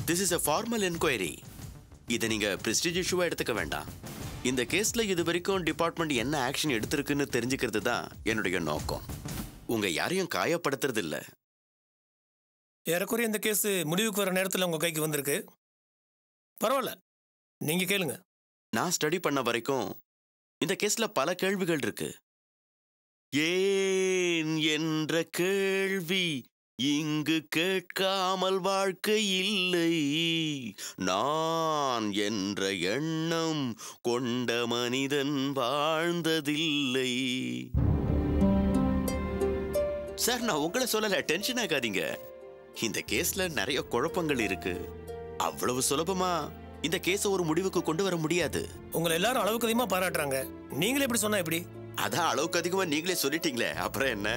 This is a formal enquiry இதை நீங்க prestige இஷ்யூவா எடுத்துக்க வேண்டாம் இந்த கேஸ்ல இது வரைக்கும் டிபார்ட்மெண்ட் என்ன ஆக்ஷன் எடுத்திருக்குன்னு தெரிஞ்சுக்கிறது தான் என்னுடைய நோக்கம் உங்க யாரையும் காயப்படுத்துறது இல்ல ஏறக்குறைய இந்த கேஸ் முடிவுக்கு வர நேரத்தில் உங்கள் கைக்கு வந்திருக்கு பரவாயில்ல நீங்கள் கேளுங்க நான் ஸ்டடி பண்ண வரைக்கும் இந்த கேஸ்ல பல கேள்விகள் இருக்கு ஏன் என்ற கேள்வி இங்கு கேட்காமல் வாழ்க்கை இல்லை நான் என்ற எண்ணம் கொண்ட மனிதன் வாழ்ந்ததில்லை சார் நான் உங்களை சொல்லல டென்ஷன் ஆகாதீங்க இந்த கேஸ்ல நிறைய குழப்பங்கள் இருக்கு அவ்வளவு சுலபமா இந்த கேஸ ஒரு முடிவுக்கு கொண்டு வர முடியாது உங்களை எல்லாரும் அளவுக்கு அதிகமாக பாராட்டுறாங்க நீங்களே இப்படி சொன்னா எப்படி அதான் அளவுக்கு அதிகமா நீங்களே சொல்லிட்டீங்களே அப்புறம் என்ன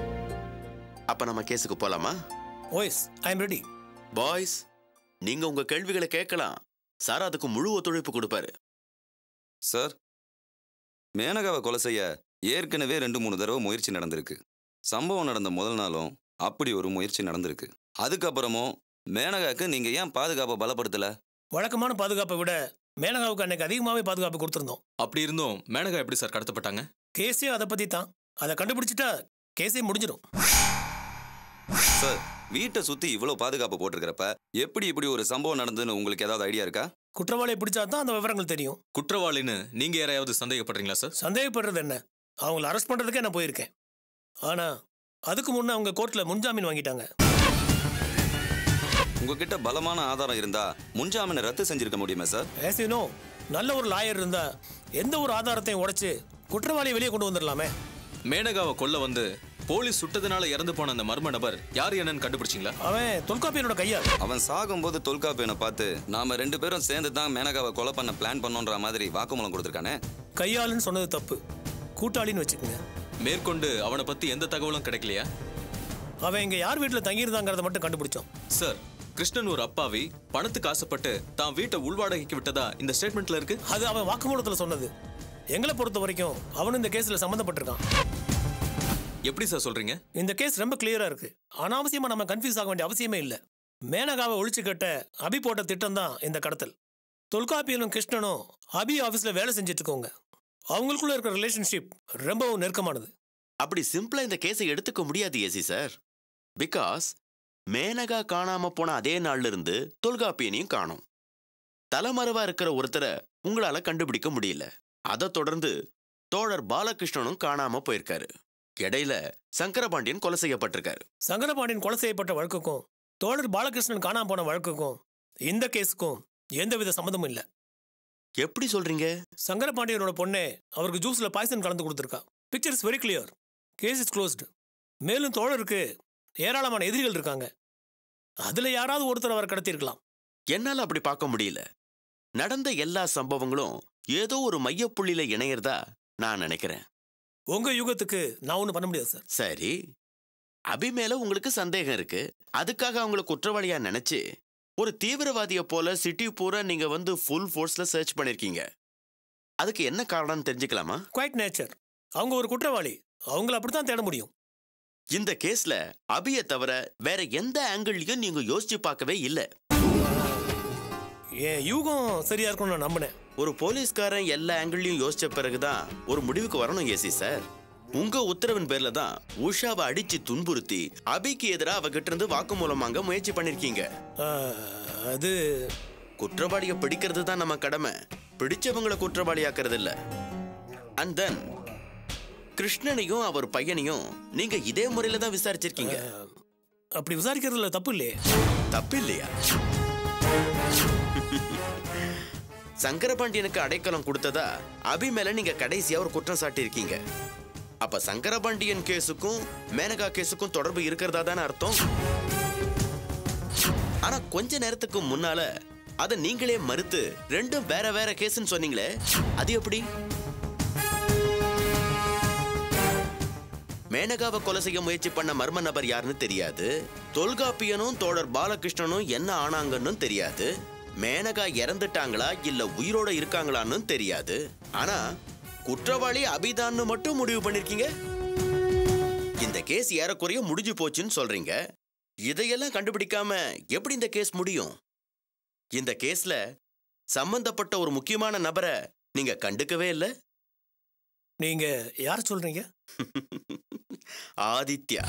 அப்ப நம்ம கேஸுக்கு போலாமா boys I am ready boys நீங்க உங்க கேள்விகளை கேட்கலாம் சார் அதுக்கு முழு ஒத்துழைப்பு கொடுப்பாரு சார் மேனகாவை கொலை செய்ய ஏற்கனவே ரெண்டு மூணு தடவை முயற்சி நடந்திருக்கு சம்பவம் நடந்த முதல் நாளும் அப்படி ஒரு முயற்சி நடந்திருக்கு அதுக்கப்புறமும் மேனகாக்கு நீங்க ஏன் பாதுகாப்பை பலப்படுத்தல வழக்கமான பாதுகாப்பை விட மேனகாவுக்கு அன்னைக்கு அதிகமாகவே பாதுகாப்பு கொடுத்துருந்தோம் அப்படி இருந்தும் மேனகா எப்படி சார் கடத்தப்பட்டாங்க கேஸே அதை பற்றி தான் அதை கண்டுபிடிச்சிட்டா கேஸே முடிஞ்சிடும் சார் வீட்டை சுத்தி இவ்வளவு பாதுகாப்பு போட்டிருக்கிறப்ப எப்படி இப்படி ஒரு சம்பவம் நடந்ததுன்னு உங்களுக்கு ஏதாவது ஐடியா இருக்கா குற்றவாளியை பிடிச்சா தான் அந்த விவரங்கள் தெரியும் குற்றவாளின்னு நீங்க யாரையாவது சந்தேகப்படுறீங்களா சார் சந்தேகப்படுறது என்ன அவங்கள அரெஸ்ட் பண்ணுறதுக்கே நான் போயிருக்கேன் ஆனால் அதுக்கு முன்னே அவங்க கோர்ட்டில் முன்ஜாமீன் வாங்கிட்டாங்க உங்ககிட்ட பலமான ஆதாரம் இருந்தா முன்ஜாமீனை ரத்து செஞ்சிருக்க முடியுமா சார் As you know நல்ல ஒரு லாயர் இருந்தா எந்த ஒரு ஆதாரத்தையும் உடைச்சு குற்றவாளியை வெளியே கொண்டு வந்துடலாமே மேனகாவை கொல்ல வந்து போலீஸ் சுட்டதுனால இறந்து போன அந்த மர்ம நபர் யார் என்னன்னு கண்டுபிடிச்சிங்களா அவன் தொல்காப்பியனோட கையால் அவன் சாகும்போது தொல்காப்பியனை பார்த்து நாம ரெண்டு பேரும் சேர்ந்து தான் மேனகாவை கொலை பண்ண பிளான் பண்ணோன்ற மாதிரி வாக்குமூலம் கொடுத்துருக்கானே கையாளுன்னு சொன்னது தப்பு கூட்டாளின்னு வச்சுக்கோங்க மேற்கொண்டு அவனை பத்தி எந்த தகவலும் கிடைக்கலையா அவன் இங்க யார் வீட்டில் தங்கியிருந்தாங்கிறத மட்டும் கண்டுபிடிச்சோம் சார் கிருஷ்ணன் ஒரு அப்பாவி பணத்துக்கு ஆசைப்பட்டு தான் வீட்டை உள்வாடகைக்கு விட்டதா இந்த ஸ்டேட்மெண்ட்ல இருக்கு அது அவன் வாக்குமூலத்தில் சொன்னது எங்களை பொறுத்த வரைக்கும் அவனும் இந்த கேஸில் சம்மந்தப்பட்டிருக்கான் எப்படி சார் சொல்றீங்க இந்த கேஸ் ரொம்ப கிளியரா இருக்கு அனாவசியமா நம்ம கன்ஃபியூஸ் ஆக வேண்டிய அவசியமே இல்லை மேனகாவை ஒழிச்சு கட்ட அபி போட்ட திட்டம் தான் இந்த கடத்தல் தொல்காப்பியனும் கிருஷ்ணனும் அபி ஆஃபீஸில் வேலை செஞ்சுட்டு இருக்கவங்க அவங்களுக்குள்ள இருக்கிற ரிலேஷன்ஷிப் ரொம்பவும் நெருக்கமானது அப்படி சிம்பிளா இந்த கேஸை எடுத்துக்க முடியாது ஏசி சார் பிகாஸ் மேனகா காணாம போன அதே நாள்ல இருந்து தொல்காப்பியனையும் காணோம் தலைமறைவா இருக்கிற ஒருத்தரை உங்களால கண்டுபிடிக்க முடியல அதை தொடர்ந்து தோழர் பாலகிருஷ்ணனும் காணாம போயிருக்காரு இடையில சங்கரபாண்டியன் கொலை செய்யப்பட்டிருக்காரு சங்கரபாண்டியன் கொலை செய்யப்பட்ட வழக்குக்கும் தோழர் பாலகிருஷ்ணன் காணாம போன வழக்குக்கும் இந்த கேஸுக்கும் எந்தவித சம்மந்தமும் இல்லை எப்படி சொல்றீங்க சங்கரபாண்டியனோட பொண்ணே அவருக்கு ஜூஸ்ல பாய்சன் கலந்து கொடுத்துருக்கா picture is very clear case is closed மேலும் தோழருக்கு ஏராளமான எதிரிகள் இருக்காங்க அதுல யாராவது ஒருத்தர் அவர் கடத்தியிருக்கலாம் என்னால அப்படி பார்க்க முடியல நடந்த எல்லா சம்பவங்களும் ஏதோ ஒரு மையப்புள்ளியில இணையறதா நான் நினைக்கிறேன் உங்க யுகத்துக்கு நான் ஒன்றும் பண்ண முடியாது சார் சரி அபி மேல உங்களுக்கு சந்தேகம் இருக்கு அதுக்காக அவங்கள குற்றவாளியா நினைச்சு ஒரு தீவிரவாதிய போல சிட்டி பூரா நீங்க வந்து ஃபுல் ஃபோர்ஸ்ல சர்ச் பண்ணிருக்கீங்க அதுக்கு என்ன காரணம்னு தெரிஞ்சுக்கலாமா குவைட் நேச்சர் அவங்க ஒரு குற்றவாளி அவங்கள அப்படித்தான் தேட முடியும் இந்த கேஸ்ல அபிய தவிர வேற எந்த ஆங்கிள்லயும் நீங்க யோசிச்சு பார்க்கவே இல்ல என் யூகம் சரியா இருக்கும்னு நான் நம்பினேன் ஒரு போலீஸ்காரன் எல்லா ஆங்கிள்லயும் யோசிச்ச பிறகுதான் ஒரு முடிவுக்கு வரணும் ஏசி சார் உங்க உத்தரவின் பேர்ல தான் உஷாவை அடிச்சு துன்புறுத்தி அபிக்கு எதிரா அவகிட்ட இருந்து வாக்குமூலம் வாங்க முயற்சி பண்ணிருக்கீங்க ஆஹ், அது குற்றவாளியை பிடிக்கிறது தான் நம்ம கடமை பிடிச்சவங்கள குற்றவாளியாக்குறது இல்ல அண்ட் தென் கிருஷ்ணனையும் அவர் பையனையும் நீங்க இதே முறையில தான் விசாரிச்சிருக்கீங்க அப்படி விசாரிக்கிறதுல தப்பு இல்லையே தப்பு இல்லையா சங்கரபாண்டியனுக்கு அடைக்கலம் கொடுத்ததா அபி மேல நீங்க கடைசியா ஒரு குற்றம் சாட்டியிருக்கீங்க அப்ப சங்கரபாண்டியன் கேஸுக்கும் மேனகா கேஸுக்கும் தொடர்பு இருக்கிறதா தானே அர்த்தம் ஆனா கொஞ்ச நேரத்துக்கு முன்னால அத நீங்களே மறுத்து ரெண்டும் வேற வேற கேஸ்னு சொன்னீங்களே அது எப்படி மேனகாவை கொலை செய்ய முயற்சி பண்ண மர்ம நபர் யாருன்னு தெரியாது தொல்காப்பியனும் தோழர் பாலகிருஷ்ணனும் என்ன ஆனாங்கன்னு தெரியாது மேனகா இறந்துட்டாங்களா இல்ல உயிரோட இருக்காங்களான்னு தெரியாது ஆனா குற்றவாளி அபிதான்னு மட்டும் முடிவு பண்ணிருக்கீங்க இந்த கேஸ் ஏறக்குறைய முடிஞ்சு போச்சுன்னு சொல்றீங்க இதையெல்லாம் கண்டுபிடிக்காம எப்படி இந்த கேஸ் முடியும் இந்த கேஸ்ல சம்பந்தப்பட்ட ஒரு முக்கியமான நபரை நீங்க கண்டுக்கவே இல்ல நீங்க யார் சொல்றீங்க ஆதித்யா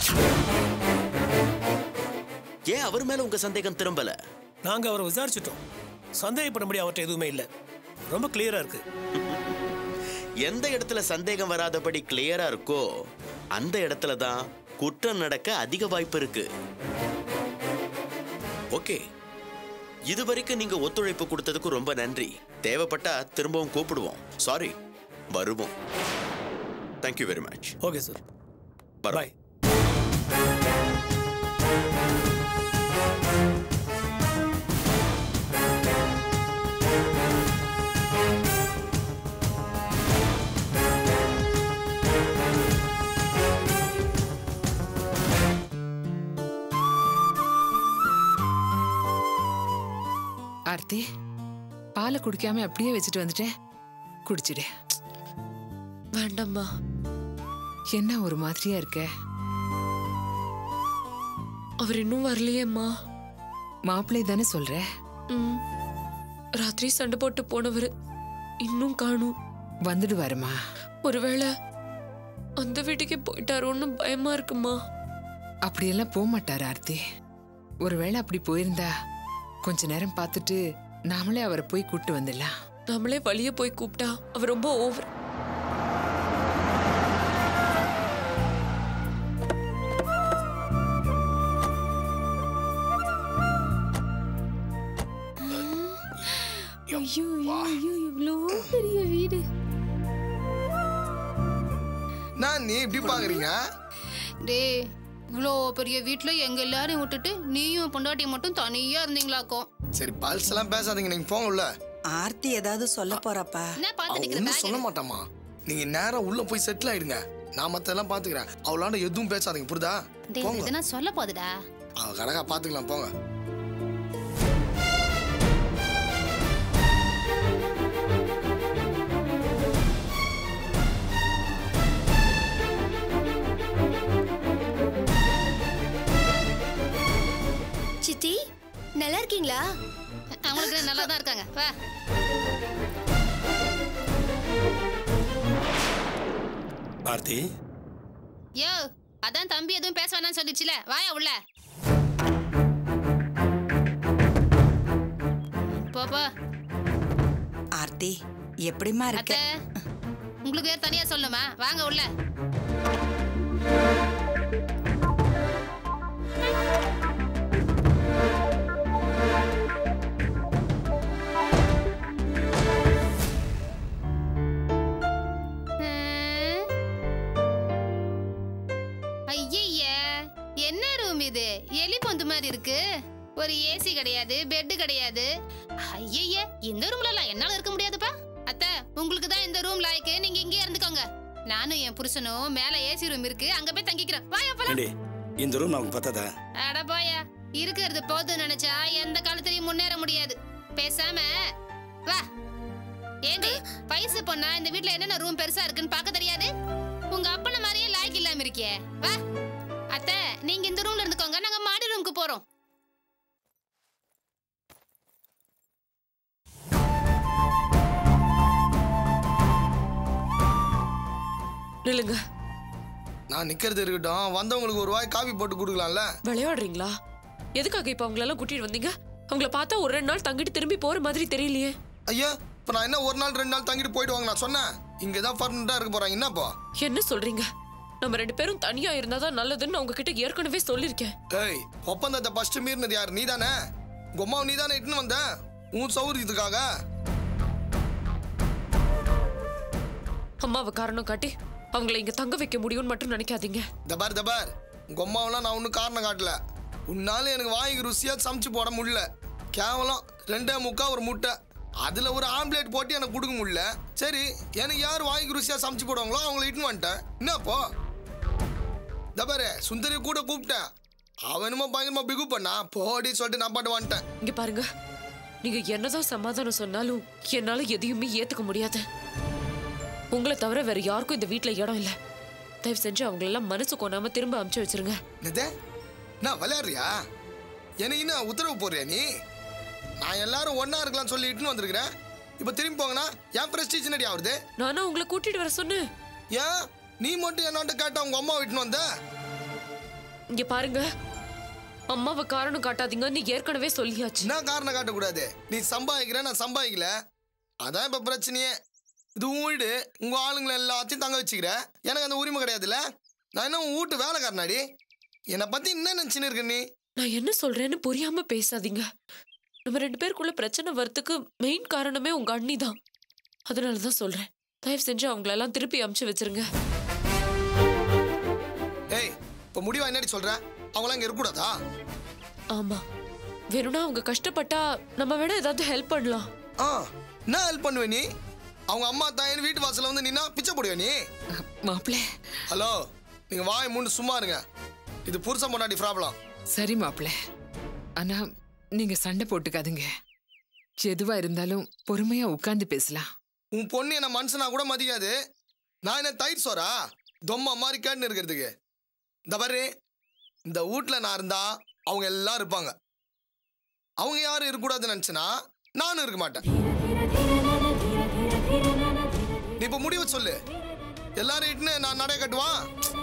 ஏன் அவர் மேல உங்க சந்தேகம் திரும்பல நாங்க அவரை விசாரிச்சிட்டோம் சந்தேகப்படும்படி அவர்கிட்ட எதுவுமே இல்லை ரொம்ப கிளியரா இருக்கு எந்த இடத்துல சந்தேகம் வராதபடி கிளியரா இருக்கோ அந்த இடத்துல தான் குற்றம் நடக்க அதிக வாய்ப்பு இருக்கு ஓகே இதுவரைக்கும் நீங்க ஒத்துழைப்பு கொடுத்ததுக்கு ரொம்ப நன்றி தேவைப்பட்டா திரும்பவும் கூப்பிடுவோம் சாரி வருவோம் thank you very much okay sir வரோம். பாய் ஆர்த்தி பாலை குடிக்காம அப்படியே வச்சுட்டு வந்துட்டேன் குடிச்சிடு வேண்டாம்மா என்ன ஒரு மாதிரியா இருக்க அவர் இன்னும் வரலையேம்மா மாப்பிள்ளை தானே சொல்ற ம் ராத்திரி சண்டை போட்டு போனவர் இன்னும் காணும் வந்துடுவாருமா ஒருவேளை அந்த வீட்டுக்கே போயிட்டாரோன்னு பயமா இருக்குமா அப்படியெல்லாம் போக மாட்டாரு ஆர்த்தி ஒருவேளை அப்படி போயிருந்தா கொஞ்ச நேரம் பார்த்துட்டு நாமளே அவரை போய் கூட்டு வந்துடலாம் நம்மளே வழிய போய் கூப்பிட்டா அவர் ரொம்ப ஓவர் ஐயோ ஐயோ இவ்வளோ பெரிய வீடு நான் நீ இப்படி பாக்குறீங்க டேய் இவ்வளோ பெரிய வீட்டில் எங்க எல்லாரையும் விட்டுட்டு நீயும் பொண்டாட்டியும் மட்டும் தனியா இருந்தீங்களாக்கும் சரி பல்ஸ் எல்லாம் பேசாதீங்க நீங்க போங்க உள்ள ஆர்த்தி ஏதாவது சொல்ல போறாப்பா என்ன அவ பார்த்துட்டு ஒன்றும் சொல்ல மாட்டாமா நீங்க நேரா உள்ள போய் செட்டில் ஆயிடுங்க நான் மத்தெல்லாம் பாத்துக்கிறேன் அவளாண்ட எதுவும் பேசாதீங்க புரியுதா டேய் போங்க எதுனா சொல்ல போகுதுடா அவ கணக்கா பாத்துக்கலாம் போங்க சித்தி நல்லா இருக்கீங்களா அவங்களுக்கு நல்லா தான் இருக்காங்க வா ஆர்த்தி யோ அதான் தம்பி எதுவும் பேச வேணாம்னு சொல்லிச்சுல வாயா உள்ள போ போ ஆர்த்தி எப்படிம்மா இருக்க அத்தை உங்களுக்கு வேற தனியா சொல்லணுமா வாங்க உள்ள ஐயய்ய என்ன ரூம் இது எலி பொந்து மாதிரி இருக்கு ஒரு ஏசி கிடையாது பெட் கிடையாது ஐயய்ய இந்த ரூம்ல எல்லாம் என்னால இருக்க முடியாதுப்பா அத்தை உங்களுக்கு தான் இந்த ரூம் லாய்க்கு நீங்க இங்கே இருந்துக்கோங்க நானும் என் புருஷனும் மேல ஏசி ரூம் இருக்கு அங்க போய் தங்கிக்கிறேன் வாயா போலாம் ஏண்டி இந்த ரூம் நமக்கு பத்தாதா அட போயா இருக்கிறது போதும் நினைச்சா எந்த காலத்திலயும் முன்னேற முடியாது பேசாம வா ஏண்டி வயசு பொண்ணா இந்த வீட்ல என்னென்ன ரூம் பெருசா இருக்குன்னு பார்க்க தெரியாது உங்க அப்பன மாதிரியே லாய்க்கு இல்லாம இருக்கியே வா அத்தை நீங்க இந்த ரூம்ல இருந்துக்கோங்க நாங்க மாடி ரூமுக்கு போறோம் நில்லுங்க நான் நிக்கிறது இருக்கட்டும் வந்தவங்களுக்கு ஒரு வாய் காபி போட்டு கொடுக்கலாம்ல விளையாடுறீங்களா எதுக்காக இப்ப அவங்களெல்லாம் கூட்டிட்டு வந்தீங்க அவங்கள பார்த்தா ஒரு ரெண்டு நாள் தங்கிட்டு திரும்பி போற மாதிரி தெரியலையே ஐயா இப்ப நான் என்ன ஒரு நாள் ரெண்டு நாள் தங்கிட்டு போயிடுவாங்க நான் சொன்னேன் இங்க தான் பர்மனண்டா இருக்க போறாங்க என்னப்பா என்ன சொல்றீங்க நம்ம ரெண்டு பேரும் தனியா இருந்தாதான் நல்லதுன்னு உங்ககிட்ட ஏற்கனவே சொல்லிருக்கேன் ஏய் ஒப்பந்தத்தை ஃபர்ஸ்ட் மீறினது யார் நீ தானே உங்க அம்மாவை நீ தானே இட்டுன்னு வந்த உன் சௌகரியத்துக்காக அம்மாவை காரணம் காட்டி அவங்கள இங்க தங்க வைக்க முடியும்னு மட்டும் நினைக்காதீங்க தபார் தபார் உங்க அம்மாவெல்லாம் நான் ஒன்றும் காரணம் காட்டல உன்னால எனக்கு வாய்க்கு ருசியா சமைச்சு போட முடியல கேவலம் ரெண்டே முக்கா ஒரு முட்டை அதுல ஒரு ஆம்லேட் போட்டு எனக்கு கொடுக்க முடியல சரி எனக்கு யார் வாய்க்கு ருசியா சமைச்சு போடுவாங்களோ அவங்கள இட்டுன்னு வந்துட்டேன் என்னப்போ தபாரு சுந்தரி கூட கூப்பிட்டேன் அவன் என்னமோ பயங்கரமா பிகு பண்ணா போடி சொல்லிட்டு நான் பாட்டு வந்துட்டேன் இங்க பாருங்க நீங்க என்னதான் சமாதானம் சொன்னாலும் என்னால எதையுமே ஏத்துக்க முடியாது உங்களை தவிர வேற யாருக்கும் இந்த வீட்ல இடம் இல்ல தயவு செஞ்சு அவங்களெல்லாம் மனசு கொண்டாம திரும்ப அமுச்சு வச்சிருங்க என்னது நான் விளையாடுறியா எனக்கு என்ன உத்தரவு போடுறியா நீ நான் எல்லாரும் ஒண்ணா இருக்கலாம்னு சொல்லி இட்டுன்னு வந்திருக்கிறேன் இப்போ திரும்பி போங்கன்னா என் பிரஸ்டீஜ் என்னடி ஆகுது நானா உங்களை கூட்டிட்டு வர சொன்னேன் ஏன் நீ மட்டும் என்னாட்ட கேட்டா உங்க அம்மா விட்டுன்னு வந்த இங்க பாருங்க அம்மாவை காரணம் காட்டாதீங்கன்னு ஏற்கனவே சொல்லியாச்சு என்ன காரணம் காட்டக்கூடாது நீ சம்பாதிக்கிற நான் சம்பாதிக்கல அதான் இப்போ பிரச்சனையே இது உன் வீடு உங்க ஆளுங்களை எல்லாத்தையும் தங்க வச்சுக்கிற எனக்கு அந்த உரிமை கிடையாதுல்ல நான் என்ன உன் வீட்டு வேலைக்காரனாடி என்னை பத்தி என்ன நினச்சின்னு இருக்க நீ நான் என்ன சொல்றேன்னு புரியாம பேசாதீங்க நம்ம ரெண்டு பேருக்குள்ள பிரச்சனை வரத்துக்கு மெயின் காரணமே உங்க அண்ணி தான் அதனால தான் சொல்றேன் தயவு செஞ்சு அவங்களெல்லாம் திருப்பி அமுச்சு வச்சிருங்க ஏய் இப்போ முடிவா என்னடி சொல்ற அவங்களாம் இங்கே இருக்கக்கூடாதா ஆமா வேணும்னா அவங்க கஷ்டப்பட்டா நம்ம வேணா ஏதாவது ஹெல்ப் பண்ணலாம் ஆ என்ன ஹெல்ப் பண்ணுவே நீ அவங்க அம்மா தாயின்னு வீட்டு வாசல்ல வந்து நின்னா பிச்சை போடுவே நீ மாப்பிள்ள ஹலோ நீங்க வாய் மூணு சும்மா இருங்க இது புருஷன் பொண்டாட்டி ப்ராப்ளம் சரி மாப்பிள்ள ஆனா நீங்க சண்டை போட்டுக்காதுங்க எதுவா இருந்தாலும் பொறுமையா உட்கார்ந்து பேசலாம் உன் பொண்ணு என்ன மனுஷனா கூட மதிக்காது நான் என்ன தயிர் சோறா தொம்மா மாதிரி கேட்டுன்னு இருக்கிறதுக்கு இந்த பாரு இந்த வீட்டில் நான் இருந்தா அவங்க எல்லாம் இருப்பாங்க அவங்க யாரும் இருக்கக்கூடாதுன்னு நினச்சனா நானும் இருக்க மாட்டேன் நீ இப்போ முடிவு சொல்லு எல்லாரும் இட்டுன்னு நான் நடை கட்டுவான்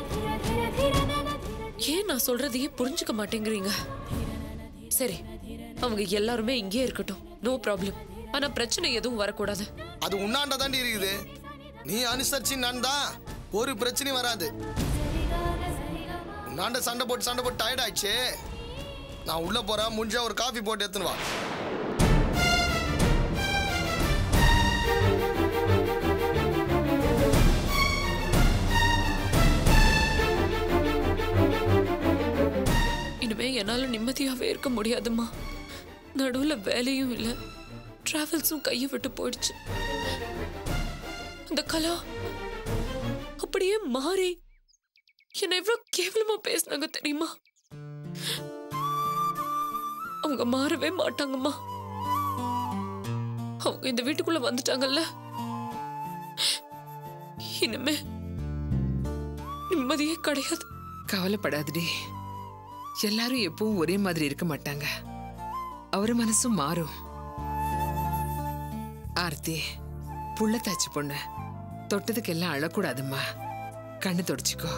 ஏன் நான் சொல்றதையே புரிஞ்சுக்க மாட்டேங்கிறீங்க சரி அவங்க எல்லாருமே இங்கே இருக்கட்டும் நோ ப்ராப்ளம் ஆனா பிரச்சனை எதுவும் வரக்கூடாது அது உன்னாண்ட தாண்டி இருக்குது நீ அனுசரிச்சு நடந்தா ஒரு பிரச்சனையும் வராது உன்னாண்ட சண்டை போட்டு சண்டை போட்டு டயர்ட் ஆயிடுச்சு நான் உள்ள போறேன் முடிஞ்சா ஒரு காஃபி போட்டு எடுத்துன்னு வா இனிமே என்னால நிம்மதியாவே இருக்க முடியாதும்மா நடுவுல வேலையும் இல்லை டிராவல்ஸும் கையை விட்டு போயிடுச்சு அந்த கலா அப்படியே மாறி என்னை எவ்வளவு கேவலமா பேசினாங்க தெரியுமா அவங்க மாறவே மாட்டாங்கம்மா அவங்க இந்த வீட்டுக்குள்ள வந்துட்டாங்கல்ல இனிமே நிம்மதியே கிடையாது கவலைப்படாதடி எல்லாரும் எப்பவும் ஒரே மாதிரி இருக்க மாட்டாங்க அவர் மனசும் மாறும் ஆர்த்தி புள்ளத்தாச்சி பொண்ணு தொட்டதுக்கெல்லாம் அழக்கூடாதும்மா கண்ணு தொடச்சிக்கோ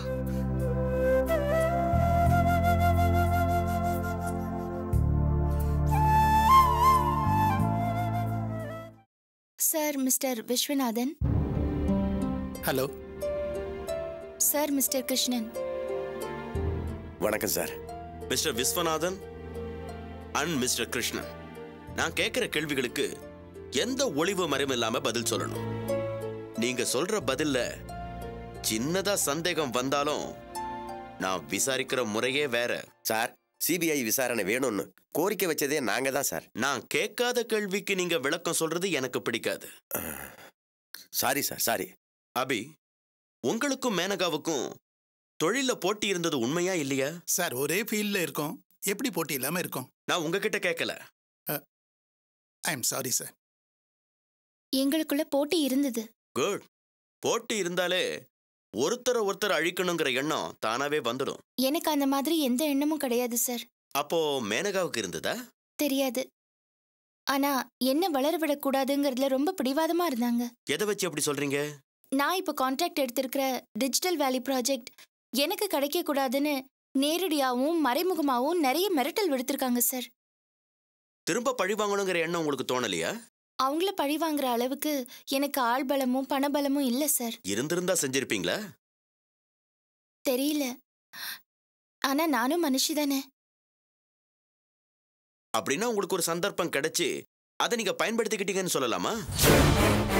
sir mister Viswanathan hello sir mister Krishnan வணக்கம் sir mister Viswanathan and mister Krishnan நான் கேட்கிற கேள்விகளுக்கு எந்த ஒளிவு மறைவும் இல்லாம பதில் சொல்லணும் நீங்க சொல்ற பதில்ல சின்னதா சந்தேகம் வந்தாலும் நான் விசாரிக்கிற முறையே வேற சார் சிபிஐ விசாரணை வேணும்னு கோரிக்கை வச்சதே நாங்க தான் சார் நான் கேட்காத கேள்விக்கு நீங்க விளக்கம் சொல்றது எனக்கு பிடிக்காது சாரி சார் சாரி அபி உங்களுக்கும் மேனகாவுக்கும் தொழில போட்டி இருந்தது உண்மையா இல்லையா சார் ஒரே ஃபீல்டில் இருக்கோம் எப்படி போட்டி இல்லாமல் இருக்கும் நான் உங்ககிட்ட கேட்கல ஐ எம் சாரி சார் எங்களுக்குள்ள போட்டி இருந்தது குட் போட்டி இருந்தாலே ஒருத்தரை ஒருத்தர் அழிக்கணுங்கிற எண்ணம் தானாவே வந்துடும் எனக்கு அந்த மாதிரி எந்த எண்ணமும் கிடையாது சார் அப்போ மேனகாவுக்கு இருந்ததா தெரியாது ஆனா என்ன வளர விடக்கூடாதுங்கிறதுல ரொம்ப பிடிவாதமா இருந்தாங்க எதை வச்சு அப்படி சொல்றீங்க நான் இப்போ கான்ட்ராக்ட் எடுத்திருக்கிற டிஜிட்டல் வேலி ப்ராஜெக்ட் எனக்கு கிடைக்க கூடாதுன்னு நேரடியாவும் மறைமுகமாவும் நிறைய மிரட்டல் விடுத்திருக்காங்க சார் திரும்ப பழி வாங்கணுங்கிற எண்ணம் உங்களுக்கு தோணலையா அவங்கள பழி வாங்குற அளவுக்கு எனக்கு ஆள் பலமும் பணபலமும் இல்ல சார் இருந்திருந்தா செஞ்சிருப்பீங்களா தெரியல ஆனா நானும் மனுஷி தானே அப்படின்னா உங்களுக்கு ஒரு சந்தர்ப்பம் கிடைச்சு அதை நீங்க பயன்படுத்திக்கிட்டீங்கன்னு சொல்லலாமா